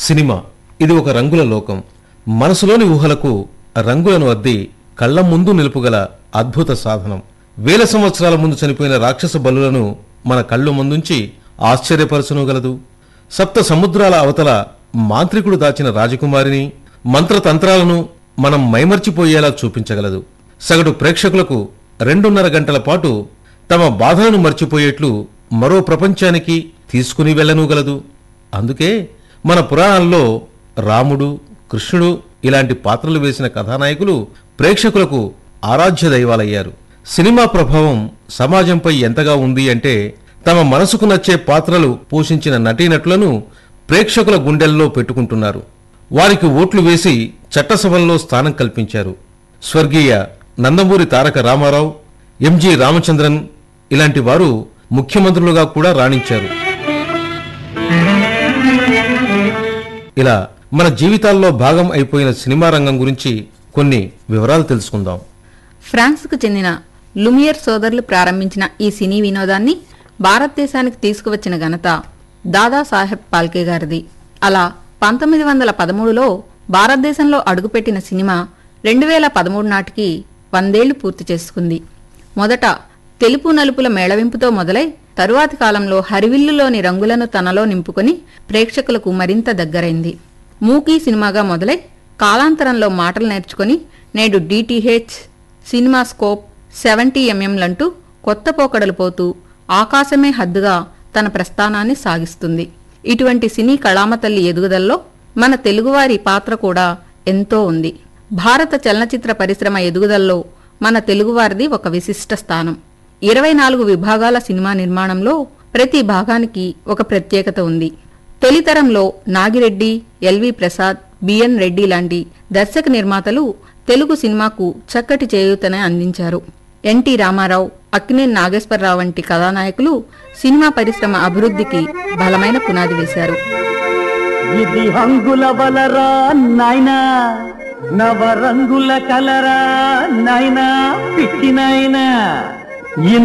cinema ఇది ఒక రంగుల లోకం మనసులోని ఊహలకు రంగులను అద్ది కళ్ల ముందు నిలుపుగల అద్భుత సాధనం వేల సంవత్సరాల ముందు చనిపోయిన రాక్షస బలులను మన కళ్ళు ముందుంచి ఆశ్చర్యపరచునుగలదు సప్త సముద్రాల అవతల మాంత్రికుడు దాచిన రాజకుమారిని మంత్రతంత్రాలను మనం మైమర్చిపోయేలా చూపించగలదు సగటు ప్రేక్షకులకు రెండున్నర గంటల పాటు తమ బాధలను మర్చిపోయేట్లు మరో ప్రపంచానికి తీసుకుని వెళ్ళనూగలదు అందుకే మన పురాణాల్లో రాముడు కృష్ణుడు ఇలాంటి పాత్రలు వేసిన కథానాయకులు ప్రేక్షకులకు ఆరాధ్య దైవాలయ్యారు సినిమా ప్రభావం సమాజంపై ఎంతగా ఉంది అంటే తమ మనసుకు నచ్చే పాత్రలు పోషించిన నటీనటులను ప్రేక్షకుల గుండెల్లో పెట్టుకుంటున్నారు వారికి ఓట్లు వేసి చట్టసభల్లో స్థానం కల్పించారు స్వర్గీయ నందమూరి తారక రామారావు ఎంజి రామచంద్రన్ ఇలాంటి వారు ముఖ్యమంత్రులుగా కూడా రాణించారు ఇలా మన జీవితాల్లో భాగం అయిపోయిన సినిమా రంగం గురించి కొన్ని వివరాలు తెలుసుకుందాం ఫ్రాన్స్కు చెందిన లుమియర్ సోదరులు ప్రారంభించిన ఈ సినీ వినోదాన్ని భారతదేశానికి తీసుకువచ్చిన ఘనత దాదాసాహెబ్ పాల్కే గారిది అలా పంతొమ్మిది వందల పదమూడులో భారతదేశంలో అడుగుపెట్టిన సినిమా రెండు వేల పదమూడు నాటికి వందేళ్లు పూర్తి చేసుకుంది మొదట తెలుపు నలుపుల మేళవింపుతో మొదలై తరువాతి కాలంలో హరివిల్లులోని రంగులను తనలో నింపుకొని ప్రేక్షకులకు మరింత దగ్గరైంది మూకీ సినిమాగా మొదలై కాలాంతరంలో మాటలు నేర్చుకొని నేడు డిటిహెచ్ సినిమా స్కోప్ సెవెంటీ ఎంఎంలంటూ కొత్త పోకడలు పోతూ ఆకాశమే హద్దుగా తన ప్రస్థానాన్ని సాగిస్తుంది ఇటువంటి సినీ కళామతల్లి ఎదుగుదలలో మన తెలుగువారి పాత్ర కూడా ఎంతో ఉంది భారత చలనచిత్ర పరిశ్రమ ఎదుగుదలలో మన తెలుగువారిది ఒక విశిష్ట స్థానం ఇరవై నాలుగు విభాగాల సినిమా నిర్మాణంలో ప్రతి భాగానికి ఒక ప్రత్యేకత ఉంది తొలితరంలో నాగిరెడ్డి ఎల్వి ప్రసాద్ బిఎన్ రెడ్డి లాంటి దర్శక నిర్మాతలు తెలుగు సినిమాకు చక్కటి చేయూతనే అందించారు ఎన్టీ రామారావు అక్కినేని నాగేశ్వరరావు వంటి కథానాయకులు సినిమా పరిశ్రమ అభివృద్ధికి బలమైన పునాది వేశారు ఇది హంగుల బలరా నాయనా నవరంగుల కలరా నాయనా పిట్టి నాయనా